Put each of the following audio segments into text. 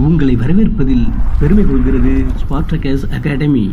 உங்களை வரவேற்பதில் பெருமை கொள்கிறது ஸ்பார்டகஸ் அகாடமி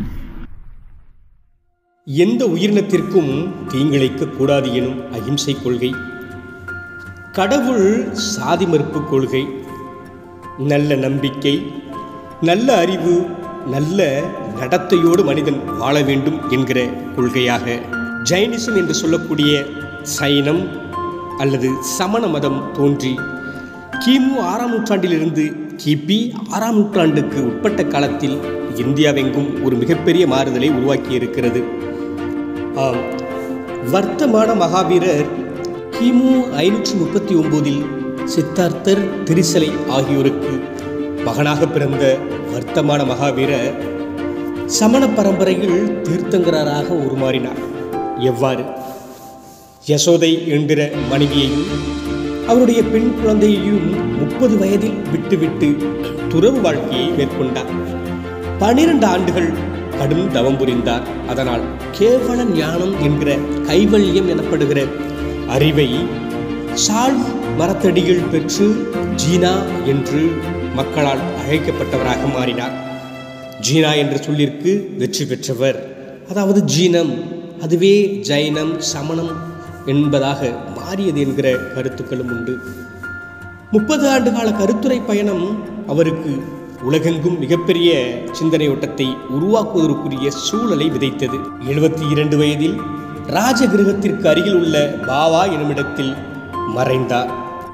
எந்த உயிரினத்திற்கும் தீங்கிழைக்க கூடாது எனும் அகிம்சை கொள்கை கடவுள் சாதி மறுப்பு கொள்கை நல்ல நம்பிக்கை நல்ல அறிவு நல்ல நடத்தையோடு மனிதன் வாழ வேண்டும் என்கிற கொள்கையாக ஜைனிசம் என்று சொல்லக்கூடிய சைனம் அல்லது சமண மதம் தோன்றி கிமு ஆறாம் நூற்றாண்டிலிருந்து கிபி ஆறாம் நூற்றாண்டுக்கு உட்பட்ட காலத்தில் இந்தியாவெங்கும் ஒரு மிகப்பெரிய மாறுதலை உருவாக்கியிருக்கிறது ஆம் வர்த்தமான மகாவீரர் கிமு ஐநூற்றி முப்பத்தி ஒம்போதில் சித்தார்த்தர் திரிசலை ஆகியோருக்கு மகனாக பிறந்த வர்த்தமான மகாவீரர் சமண பரம்பரையில் தீர்த்தங்கராக உருமாறினார் எவ்வாறு யசோதை என்கிற மனைவியையும் அவருடைய பெண் குழந்தையையும் முப்பது வயதில் விட்டுவிட்டு துறவு வாழ்க்கையை மேற்கொண்டார் பனிரெண்டு ஆண்டுகள் கடும் தவம் புரிந்தார் அதனால் கேவல ஞானம் என்கிற கைவல்யம் எனப்படுகிற அறிவை சால் மரத்தடிகள் பெற்று ஜீனா என்று மக்களால் அழைக்கப்பட்டவராக மாறினார் ஜீனா என்ற சொல்லிற்கு வெற்றி பெற்றவர் அதாவது ஜீனம் அதுவே ஜைனம் சமணம் என்பதாக மாறியது என்கிற கருத்துக்களும் உண்டு முப்பது ஆண்டு கால கருத்துரை பயணம் அவருக்கு உலகெங்கும் மிகப்பெரிய சிந்தனை ஓட்டத்தை உருவாக்குவதற்குரிய சூழலை விதைத்தது எழுபத்தி இரண்டு வயதில் ராஜகிரகத்திற்கு அருகில் உள்ள பாவா எனுமிடத்தில் மறைந்தார்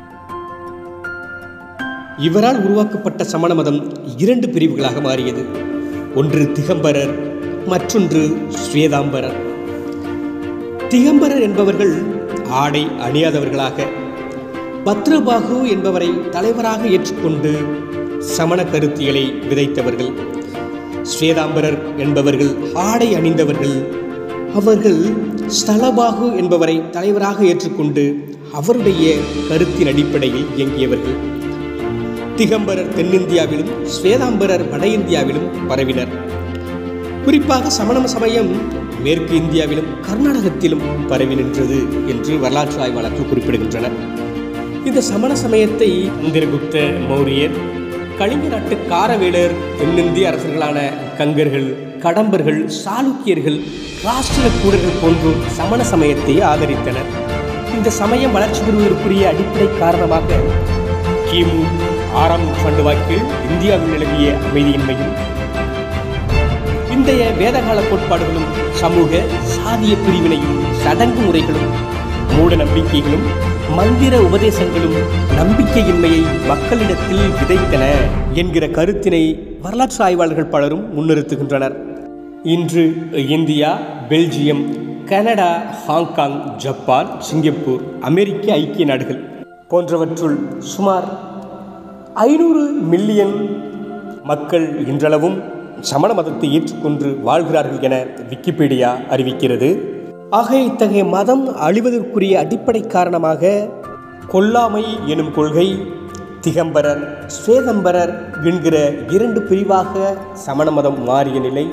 இவரால் உருவாக்கப்பட்ட சமண மதம் இரண்டு பிரிவுகளாக மாறியது ஒன்று திகம்பரர் மற்றொன்று ஸ்வேதாம்பரர் திகம்பரர் என்பவர்கள் ஆடை அணியாதவர்களாக பத்ரபாகு என்பவரை தலைவராக ஏற்றுக்கொண்டு சமண கருத்தியலை விதைத்தவர்கள் ஸ்வேதாம்பரர் என்பவர்கள் ஆடை அணிந்தவர்கள் அவர்கள் ஸ்தலபாகு என்பவரை தலைவராக ஏற்றுக்கொண்டு அவருடைய கருத்தின் அடிப்படையில் இயங்கியவர்கள் திகம்பரர் தென்னிந்தியாவிலும் ஸ்வேதாம்பரர் வட இந்தியாவிலும் பரவினர் குறிப்பாக சமண சமயம் மேற்கு இந்தியாவிலும் கர்நாடகத்திலும் பரவி நின்றது என்று வரலாற்று ஆய்வாளர்கள் குறிப்பிடுகின்றனர் இந்த சமண சமயத்தை இந்திரகுப்த மௌரியர் கலிங்க நாட்டு காரவேலர் தென்னிந்திய அரசர்களான கங்கர்கள் கடம்பர்கள் சாளுக்கியர்கள் ராஷ்டிர கூடர்கள் போன்றோர் சமண சமயத்தை ஆதரித்தனர் இந்த சமயம் வளர்ச்சி பெறுவதற்குரிய அடிப்படை காரணமாக கிமு ஆறாம் நூற்றாண்டு வாக்கில் இந்தியாவில் நிலவிய அமைதியின்மையும் இன்றைய வேதகால கோட்பாடுகளும் சமூக சாதிய பிரிவினையும் சடங்கு முறைகளும் மூட நம்பிக்கைகளும் மந்திர உபதேசங்களும் நம்பிக்கையின்மையை மக்களிடத்தில் விதைத்தன என்கிற கருத்தினை வரலாற்று ஆய்வாளர்கள் பலரும் முன்னிறுத்துகின்றனர் இன்று India Belgium Canada Hong Kong Japan Singapore அமெரிக்க ஐக்கிய நாடுகள் போன்றவற்றுள் சுமார் ஐநூறு மில்லியன் மக்கள் இன்றளவும் சமண மதத்தை ஏற்றுக்கொண்டு வாழ்கிறார்கள் என விக்கிபீடியா அறிவிக்கிறது ஆக இத்தகைய மதம் அழிவதற்குரிய அடிப்படை காரணமாக கொல்லாமை எனும் கொள்கை திகம்பரர் ஸ்வேதம்பரர் என்கிற இரண்டு பிரிவாக சமண மதம் மாறிய நிலை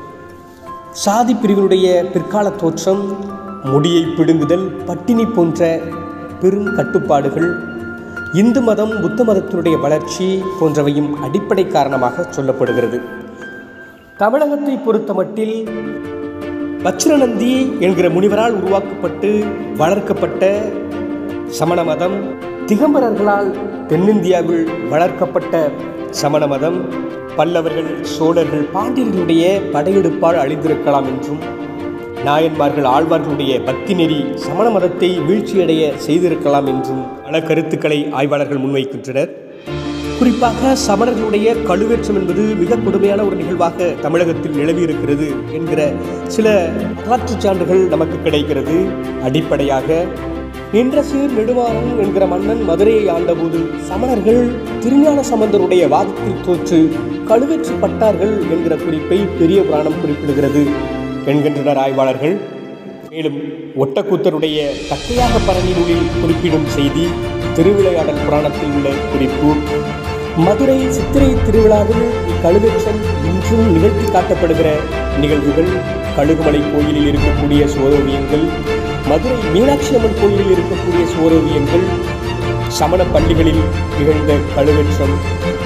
சாதி பிரிவினுடைய பிற்கால தோற்றம் முடியை பிடுங்குதல் பட்டினி போன்ற பெரும் கட்டுப்பாடுகள் இந்து மதம் புத்த மதத்தினுடைய வளர்ச்சி போன்றவையும் அடிப்படை காரணமாக சொல்லப்படுகிறது தமிழகத்தை பொறுத்த மட்டில் வச்சிரநந்தி என்கிற முனிவரால் உருவாக்கப்பட்டு வளர்க்கப்பட்ட சமண மதம் திகம்பரர்களால் தென்னிந்தியாவில் வளர்க்கப்பட்ட சமண மதம் பல்லவர்கள் சோழர்கள் பாண்டியர்களுடைய படையெடுப்பால் அழிந்திருக்கலாம் என்றும் நாயன்மார்கள் ஆழ்வார்களுடைய பக்தி நெறி சமண மதத்தை வீழ்ச்சியடைய செய்திருக்கலாம் என்றும் பல கருத்துக்களை ஆய்வாளர்கள் முன்வைக்கின்றனர் குறிப்பாக சமணர்களுடைய கழுவேற்றம் என்பது மிக கொடுமையான ஒரு நிகழ்வாக தமிழகத்தில் நிலவியிருக்கிறது என்கிற சில வரலாற்று சான்றுகள் நமக்கு கிடைக்கிறது அடிப்படையாக நின்ற சீர் நெடுமாறன் என்கிற மன்னன் மதுரையை ஆண்டபோது சமணர்கள் திருஞான சம்பந்தருடைய வாதத்தில் தோற்று கழுவேற்றப்பட்டார்கள் என்கிற குறிப்பை பெரிய புராணம் குறிப்பிடுகிறது என்கின்றனர் ஆய்வாளர்கள் மேலும் ஒட்டக்கூத்தருடைய தக்கையாக பரணி நூலில் குறிப்பிடும் செய்தி திருவிளையாடல் புராணத்தில் உள்ள குறிப்பு மதுரை சித்திரை திருவிழாவில் இக்கழுவேற்றம் இன்றும் நிகழ்த்தி காட்டப்படுகிற நிகழ்வுகள் கழுகுமலை கோயிலில் இருக்கக்கூடிய சுவரோவியங்கள் மதுரை மீனாட்சி அம்மன் கோயிலில் இருக்கக்கூடிய சுவரோவியங்கள் சமண பள்ளிகளில் நிகழ்ந்த கழுவேற்றம்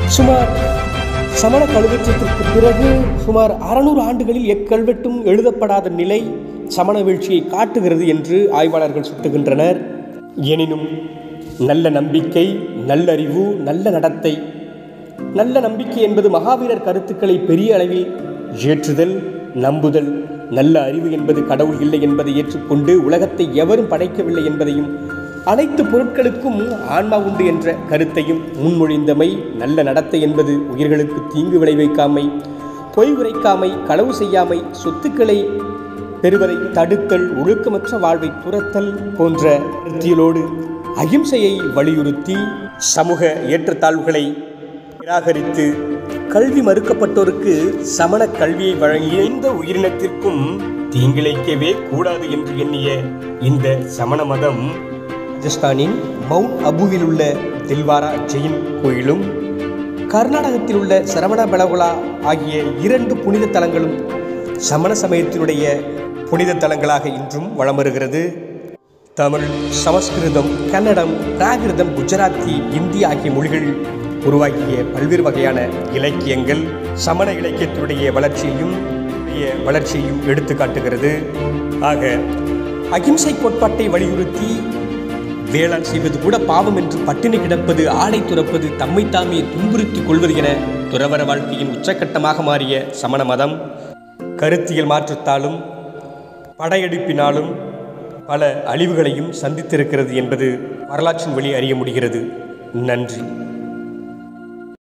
சுமார் சமண கல்வெற்றத்திற்கு பிறகு சுமார் அறநூறு ஆண்டுகளில் எக்கல்வெட்டும் எழுதப்படாத நிலை சமண வீழ்ச்சியை காட்டுகிறது என்று ஆய்வாளர்கள் சுட்டுகின்றனர் எனினும் நல்ல நம்பிக்கை நல்லறிவு நல்ல நடத்தை நல்ல நம்பிக்கை என்பது மகாவீரர் கருத்துக்களை பெரிய அளவில் ஏற்றுதல் நம்புதல் நல்ல அறிவு என்பது கடவுள் இல்லை என்பதை ஏற்றுக்கொண்டு உலகத்தை எவரும் படைக்கவில்லை என்பதையும் அனைத்து பொருட்களுக்கும் ஆன்மா உண்டு என்ற கருத்தையும் முன்மொழிந்தமை நல்ல நடத்தை என்பது உயிர்களுக்கு தீங்கு விளைவிக்காமை பொய் உரைக்காமை களவு செய்யாமை சொத்துக்களை பெறுவதை தடுத்தல் ஒழுக்கமற்ற வாழ்வை துரத்தல் போன்ற கருத்தியலோடு அகிம்சையை வலியுறுத்தி சமூக ஏற்றத்தாழ்வுகளை நிராகரித்து கல்வி மறுக்கப்பட்டோருக்கு சமண கல்வியை வழங்கிய இந்த உயிரினத்திற்கும் தீங்கிழைக்கவே கூடாது என்று எண்ணிய இந்த சமண மதம் ராஜஸ்தானின் மவுண்ட் அபுவில் உள்ள தில்வாரா ஜெயின் கோயிலும் கர்நாடகத்தில் உள்ள சரவண பெலகுலா ஆகிய இரண்டு புனித தலங்களும் சமண சமயத்தினுடைய புனித தலங்களாக இன்றும் வலம் வருகிறது தமிழ் சமஸ்கிருதம் கன்னடம் பிராகிருதம் குஜராத்தி இந்தி ஆகிய மொழிகள் உருவாக்கிய பல்வேறு வகையான இலக்கியங்கள் சமண இலக்கியத்தினுடைய வளர்ச்சியையும் இய வளர்ச்சியையும் எடுத்து காட்டுகிறது ஆக அகிம்சை கோட்பாட்டை வலியுறுத்தி வேளாண் செய்வது கூட பாவம் என்று பட்டினி கிடப்பது ஆடை துறப்பது தம்மை தாமே துன்புறுத்திக் கொள்வது என துறவர வாழ்க்கையின் உச்சக்கட்டமாக மாறிய சமண மதம் கருத்தியல் மாற்றத்தாலும் படையெடுப்பினாலும் பல அழிவுகளையும் சந்தித்திருக்கிறது என்பது வரலாற்றின் வழி அறிய முடிகிறது நன்றி